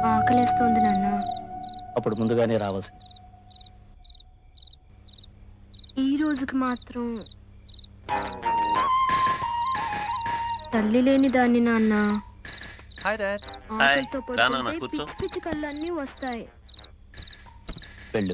ఆకలేస్తోంది నాన్న అప్పుడు ముందుగానే రావాల్సింది ఈ రోజుకి మాత్రం తల్లి లేని దాన్ని నాన్న హాయ్ డాడ్ ఆకలితో రా నాన్న, పడుకుంటే కూర్చో. పిచ్చి పిచ్చి కళ్ళన్నీ వస్తాయి వెళ్ళు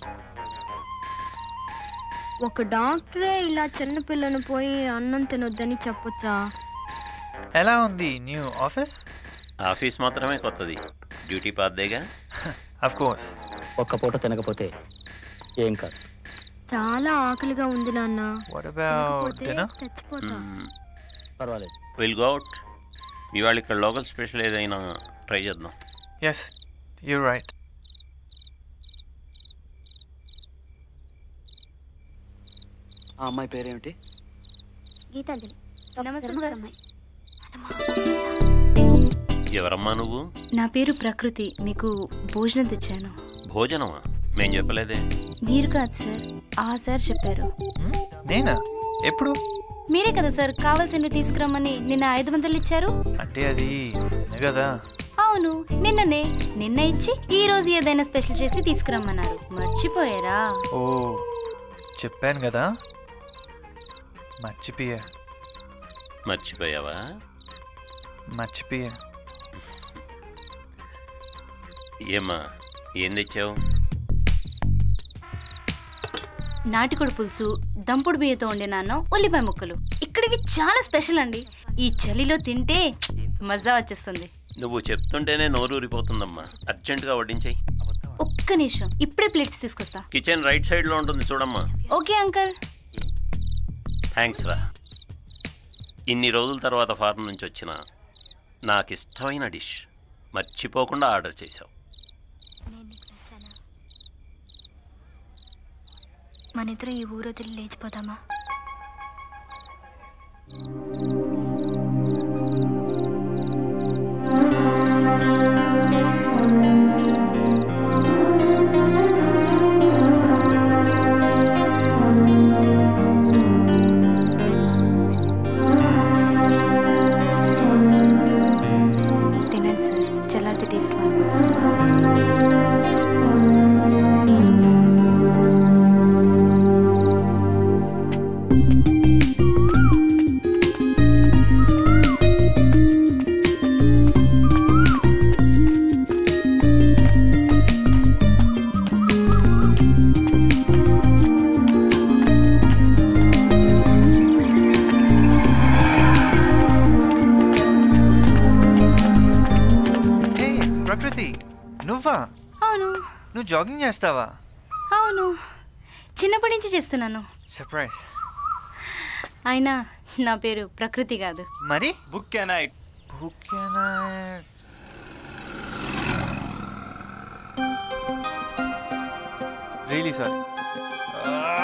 ఒక డాక్టరే ఇలా చిన్న పిల్లను పోయి అన్నం తినొద్దని చెప్పొచ్చా ఎలా ఉంది న్యూ ఆఫీస్ ఆఫీస్ మాత్రమే కొత్తది డ్యూటీ పాద్దేగా అఫ్ కోర్స్ ఒక్క పూట తినకపోతే ఏం కాదు చాలా ఆకలిగా ఉంది నాన్న వాట్ అబౌట్ తినకపోతే డిన్నర్ చచ్చిపోతా పర్వాలేదు విల్ గో అవుట్ ఇవాళ ఇక్కడ లోకల్ స్పెషల్ ఏదైనా ట్రై చేద్దాం ఎస్ యూ రైట్ ఆ అమ్మాయి పేరేమిటి గీతాంజలి నమస్తే సార్ ఎవరమ్మా నువ్వు నా పేరు ప్రకృతి మీకు భోజనం తెచ్చాను భోజనమా మేం చెప్పలేదే మీరు కాదు సార్ ఆ సార్ చెప్పారు నేనా ఎప్పుడు మీరే కదా సార్ కావాల్సినవి తీసుకురమ్మని నిన్న ఐదు వందలు ఇచ్చారు అంటే అది నిన్న కదా అవును నిన్ననే నిన్న ఇచ్చి ఈ రోజు ఏదైనా స్పెషల్ చేసి తీసుకురమ్మన్నారు మర్చిపోయారా ఓ చెప్పాను కదా మర్చిపోయా మర్చిపోయావా మర్చిపోయా ఏమ్మా ఏం తెచ్చావు నాటికోడి పులుసు దంపుడు బియ్యతో వండిన అన్నం ఉల్లిపాయ ముక్కలు ఇక్కడివి చాలా స్పెషల్ అండి ఈ చలిలో తింటే మజా వచ్చేస్తుంది నువ్వు చెప్తుంటేనే నోరూరిపోతుందమ్మా అర్జెంటుగా వడ్డించాయి ఒక్క నిమిషం ఇప్పుడే ప్లేట్స్ తీసుకొస్తా కిచెన్ రైట్ సైడ్లో ఉంటుంది చూడమ్మా ఓకే అంకల్ థ్యాంక్స్ రా ఇన్ని రోజుల తర్వాత ఫారెన్ నుంచి వచ్చిన నాకు ఇష్టమైన డిష్ మర్చిపోకుండా ఆర్డర్ చేశావు మన ఇద్దరు ఈ ఊరు వదిలి లేచిపోదామా తినండి సార్ చల్లారితే టేస్ట్ మారిపోతుంది హే ప్రకృతి నువ్వా అవును నువ్వు జాగింగ్ చేస్తావా అవును చిన్నప్పటి నుంచి చేస్తున్నాను సర్ప్రైజ్ అయినా నా పేరు ప్రకృతి కాదు మరి బుక్ కెన్ ఐ భూక్యనా రియలీ సారీ